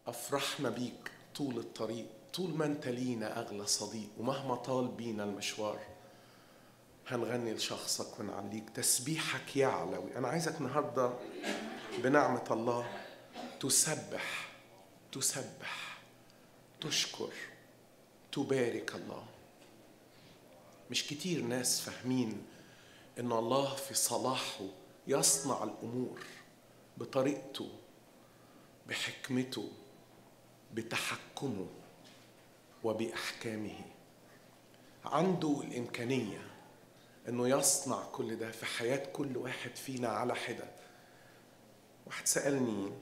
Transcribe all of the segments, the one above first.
أفرحنا بيك طول الطريق طول ما أنت لينا أغلى صديق ومهما طال بينا المشوار هنغني لشخصك ونعليك تسبيحك يعلوي أنا عايزك النهاردة بنعمة الله تسبح تسبح تشكر تبارك الله مش كتير ناس فاهمين ان الله في صلاحه يصنع الامور بطريقته بحكمته بتحكمه وباحكامه عنده الامكانيه انه يصنع كل ده في حياه كل واحد فينا على حده واحد سالني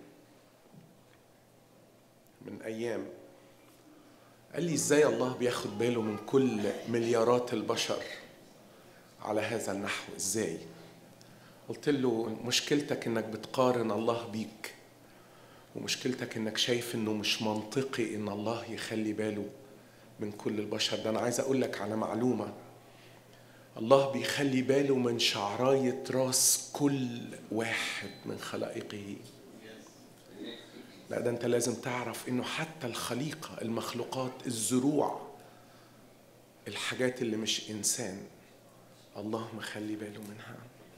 من ايام قال لي ازاي الله بياخد باله من كل مليارات البشر على هذا النحو ازاي قلت له مشكلتك انك بتقارن الله بيك ومشكلتك انك شايف انه مش منطقي ان الله يخلي باله من كل البشر ده انا عايز اقول لك على معلومه الله بيخلي باله من شعرايه راس كل واحد من خلائقه لا ده انت لازم تعرف انه حتى الخليقه المخلوقات الزروع الحاجات اللي مش انسان الله مخلي باله منها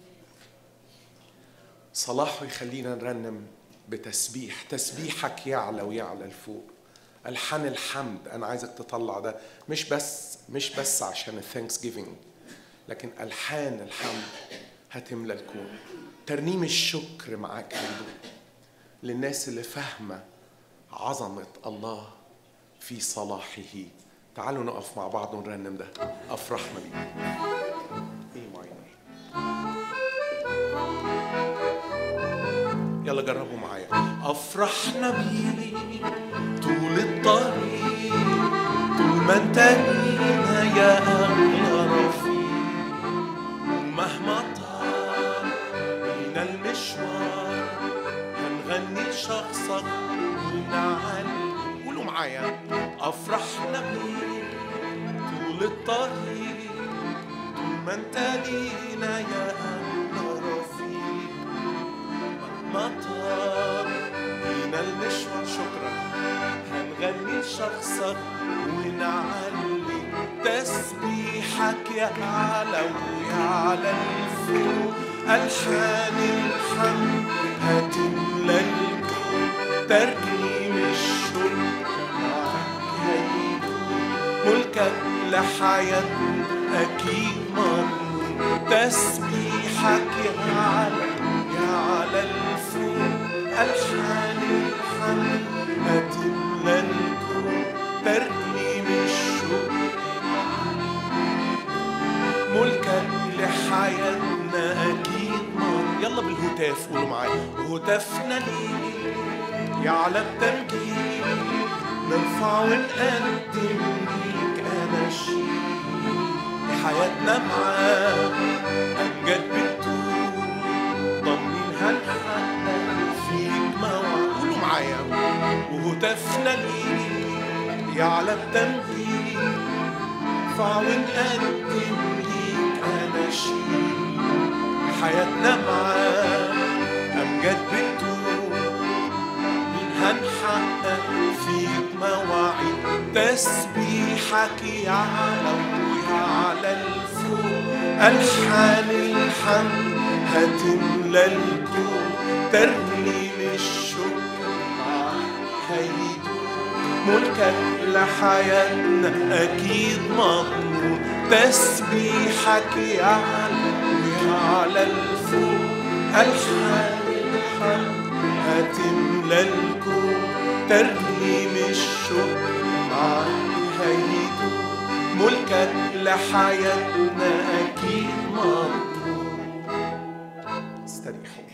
صلاحه يخلينا نرنم بتسبيح تسبيحك يعلى ويعلى لفوق الحان الحمد انا عايزك تطلع ده مش بس مش بس عشان الثانكس جيفينج لكن الحان الحمد هتملى الكون ترنيم الشكر معاك هدوء للناس اللي فاهمه عظمه الله في صلاحه تعالوا نقف مع بعض ونرنم ده افرحنا بيه ايه ماينر يلا جربوا معايا افرحنا بيه طول الطريق طول ما انت لينا يا اغلى رفيق ومهما طال بينا المشوار هنغني شخصك ونعلي قولوا معايا افرحنا بيه طول الطريق طول ما انت لينا يا اغلى رفيق مطر بينا المشوار شكرا هنغني شخصك ونعلي تسبيحك يا على ويعلى الفوق ألحان الحمد هتملى الكون ترنيم الشكر معك هيدوم ملكك لحياتنا أكيد مضمون تسبيحك يا على يا على الفوق ألحان الحمد هتملى الكون ترنيم الشكر ملكك لحياتنا أكيد مر يلا بالهتاف قولوا معايا هتافنا ليك يعلى التمجيد نرفع ونقدم ليك أناشيد حياتنا معاك أمجد بتدوم ضامنين هنحقق فيك موعد قولوا معايا وهتافنا ليك يعلى التمجيد نرفع ونقدم ليك أناشيد حياتنا معاك أمجد بتدوم مين هنحقق فيك مواعيد تسبيحك يعلى ويعلى الفوق ألحان الحمد هتملى الكون ترنيم الشكر هيدوم ملكك لحياتنا أكيد مضمون تسبيحك يعلى ويعلى الفوق ألحان الحمد هتملى الكون ترنيم الشكر معاك هيدوم ملكك لحياتنا أكيد مضمون استريحوا